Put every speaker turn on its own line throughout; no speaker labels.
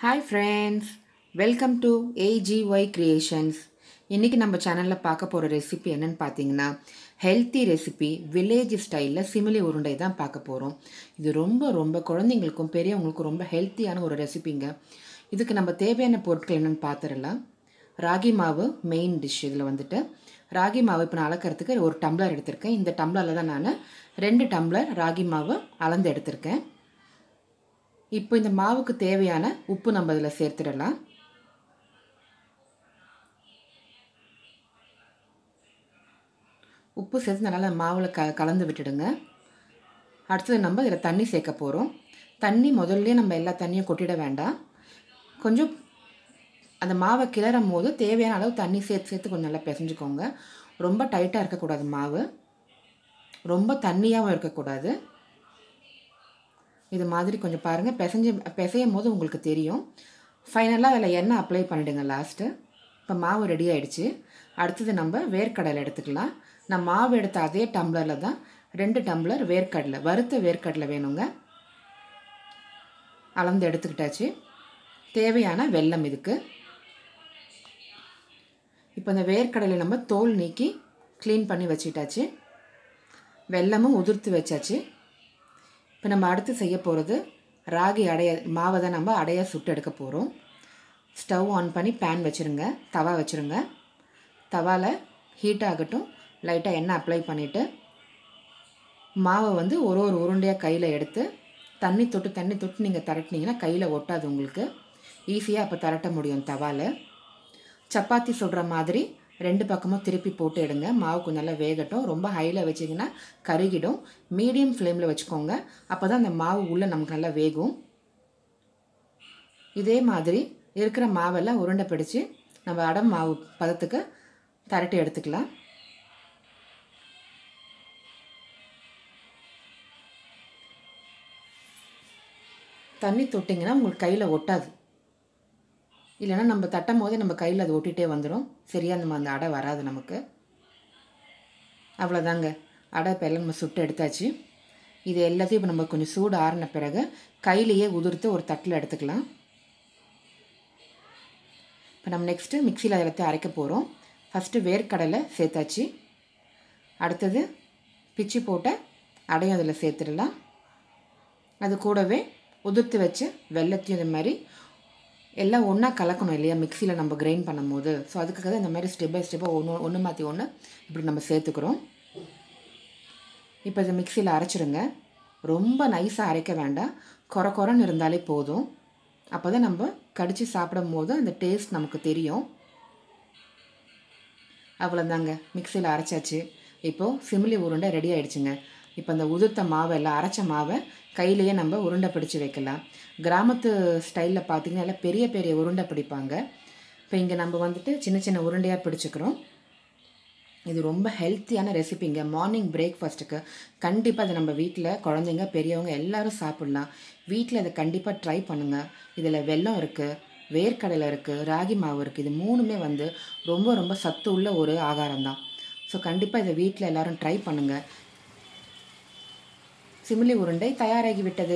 hi friends welcome to AGY creations இன்றைக்கி நம்ம சேனலில் பார்க்க போகிற ரெசிபி என்னன்னு பார்த்தீங்கன்னா ஹெல்த்தி ரெசிபி வில்லேஜ் ஸ்டைலில் சிமிலி உருண்டை தான் பார்க்க போகிறோம் இது ரொம்ப ரொம்ப குழந்தைங்களுக்கும் பெரியவங்களுக்கும் ரொம்ப ஹெல்த்தியான ஒரு ரெசிபிங்க இதுக்கு நம்ம தேவையான பொருட்கள் என்னென்னு பார்த்துடலாம் ராகி மாவு மெயின் டிஷ் இதில் வந்துட்டு ராகி மாவு இப்போ நான் அளக்கிறதுக்கு ஒரு டம்ளர் எடுத்திருக்கேன் இந்த டம்ளரில் தான் நான் ரெண்டு டம்ளர் ராகி மாவு அளந்து எடுத்திருக்கேன் இப்போ இந்த மாவுக்கு தேவையான உப்பு நம்ம இதில் சேர்த்துடலாம் உப்பு சேர்த்து நல்லா மாவில் க கலந்து விட்டுடுங்க அடுத்தது நம்ம இதில் தண்ணி சேர்க்க போகிறோம் தண்ணி முதல்ல நம்ம எல்லா தண்ணியும் கொட்டிட வேண்டாம் கொஞ்சம் அந்த மாவை கிளறும் போது தேவையான அளவு தண்ணி சேர்த்து சேர்த்து கொஞ்சம் நல்லா பிசைஞ்சுக்கோங்க ரொம்ப டைட்டாக இருக்கக்கூடாது மாவு ரொம்ப தண்ணியாகவும் இருக்கக்கூடாது இது மாதிரி கொஞ்சம் பாருங்கள் பிசைஞ்சு பிசையும் போது உங்களுக்கு தெரியும் ஃபைனலாக அதில் எண்ணெய் அப்ளை பண்ணிவிடுங்க லாஸ்ட்டு இப்போ மாவு ரெடி ஆகிடுச்சு அடுத்தது நம்ம வேர்க்கடலை எடுத்துக்கலாம் நான் மாவு எடுத்த அதே டம்ளரில் தான் ரெண்டு டம்ளர் வேர்க்கடலை வறுத்த வேர்க்கடலை வேணுங்க அளந்து எடுத்துக்கிட்டாச்சு தேவையான வெல்லம் இதுக்கு இப்போ இந்த வேர்க்கடலை நம்ம தோல் நீக்கி க்ளீன் பண்ணி வச்சுட்டாச்சு வெல்லமும் உதிர்த்து வச்சாச்சு இப்போ நம்ம அடுத்து செய்ய போகிறது ராகி அடைய மாவை தான் நம்ம அடைய சுட்டு எடுக்க போகிறோம் ஸ்டவ் ஆன் பண்ணி பேன் வச்சுருங்க தவா வச்சுருங்க தவாவில் ஹீட் ஆகட்டும் லைட்டாக எண்ணெய் அப்ளை பண்ணிவிட்டு மாவை வந்து ஒரு ஒரு உருண்டையாக கையில் எடுத்து தண்ணி தொட்டு தண்ணி தொட்டு நீங்கள் திரட்டினீங்கன்னா கையில் ஒட்டாது உங்களுக்கு ஈஸியாக அப்போ திரட்ட முடியும் தவாவில் சப்பாத்தி சுடுற மாதிரி ரெண்டு பக்கமும் திருப்பி போட்டு எடுங்க மாவு கொஞ்சம் நல்லா வேகட்டும் ரொம்ப ஹையில் வச்சிங்கன்னா கருகிடும் மீடியம் ஃப்ளேமில் வச்சுக்கோங்க அப்போ தான் அந்த மாவு உள்ளே நமக்கு நல்லா வேகும் இதே மாதிரி இருக்கிற மாவெல்லாம் உருண்டை பிடிச்சி நம்ம அடம் மாவு பதத்துக்கு திரட்டி எடுத்துக்கலாம் தண்ணி தொட்டிங்கன்னா உங்களுக்கு கையில் ஒட்டாது இல்லைன்னா நம்ம தட்டும் போதே நம்ம கையில் அது ஒட்டிகிட்டே வந்துடும் சரியாக நம்ம அந்த அடை வராது நமக்கு அவ்வளோதாங்க அடை இப்போ எல்லாம் நம்ம சுட்டு எடுத்தாச்சு இது எல்லாத்தையும் இப்போ நம்ம கொஞ்சம் சூடு ஆறின பிறகு கையிலையே உதிர்த்து ஒரு தட்டில் எடுத்துக்கலாம் இப்போ நம்ம நெக்ஸ்ட்டு மிக்சியில் எல்லாத்தையும் அரைக்க போகிறோம் ஃபஸ்ட்டு வேர்க்கடலை சேர்த்தாச்சு அடுத்தது பிச்சு போட்ட அடையும் அதில் சேர்த்துடலாம் அது கூடவே உதிர்த்து வச்சு வெள்ளத்தையும் இந்த மாதிரி எல்லாம் ஒன்றா கலக்கணும் இல்லையா மிக்சியில் நம்ம கிரைண்ட் பண்ணும்போது ஸோ அதுக்காக தான் இந்த மாதிரி ஸ்டெப் பை ஸ்டெப்பாக ஒன்று ஒன்று மாற்றி ஒன்று இப்படி நம்ம சேர்த்துக்கிறோம் இப்போ இதை மிக்சியில் அரைச்சிருங்க ரொம்ப நைஸாக அரைக்க வேண்டாம் குறை குறைன்னு இருந்தாலே போதும் அப்போ தான் நம்ம கடித்து சாப்பிடும் போது அந்த டேஸ்ட் நமக்கு தெரியும் அவ்வளோதாங்க மிக்சியில் அரைச்சாச்சு இப்போது சிமிலி உருண்டை ரெடி ஆகிடுச்சுங்க இப்போ அந்த உதிர்த்த மாவை எல்லாம் அரைச்ச மாவை கையிலேயே நம்ம உருண்டை பிடிச்சி வைக்கலாம் கிராமத்து ஸ்டைலில் பார்த்திங்கன்னா எல்லாம் பெரிய பெரிய உருண்டை பிடிப்பாங்க இப்போ இங்கே நம்ம வந்துட்டு சின்ன சின்ன உருண்டையாக பிடிச்சிக்கிறோம் இது ரொம்ப ஹெல்த்தியான ரெசிபிங்க மார்னிங் பிரேக்ஃபாஸ்ட்டுக்கு கண்டிப்பாக அதை நம்ம வீட்டில் குழந்தைங்க பெரியவங்க எல்லோரும் சாப்பிட்லாம் வீட்டில் அதை கண்டிப்பாக ட்ரை பண்ணுங்கள் இதில் வெல்லம் இருக்குது வேர்க்கடலை இருக்குது ராகி மாவு இருக்குது இது மூணுமே வந்து ரொம்ப ரொம்ப சத்து உள்ள ஒரு ஆகாரம் தான் ஸோ கண்டிப்பாக இதை வீட்டில் எல்லோரும் ட்ரை பண்ணுங்கள் சிமிலி உருண்டை தயாராகி விட்டது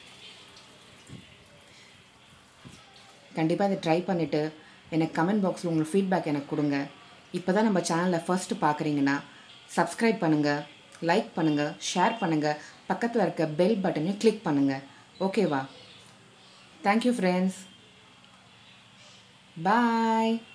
கண்டிப்பாக இதை ட்ரை பண்ணிவிட்டு எனக்கு கமெண்ட் பாக்ஸில் உங்களுக்கு ஃபீட்பேக் எனக்கு கொடுங்க இப்போ தான் நம்ம சேனலில் ஃபர்ஸ்ட்டு பார்க்குறீங்கன்னா சப்ஸ்கிரைப் பண்ணுங்கள் லைக் பண்ணுங்கள் ஷேர் பண்ணுங்கள் பக்கத்தில் இருக்க பெல் பட்டனையும் கிளிக் பண்ணுங்கள் ஓகேவா தேங்க்யூ ஃப்ரெண்ட்ஸ் பாய்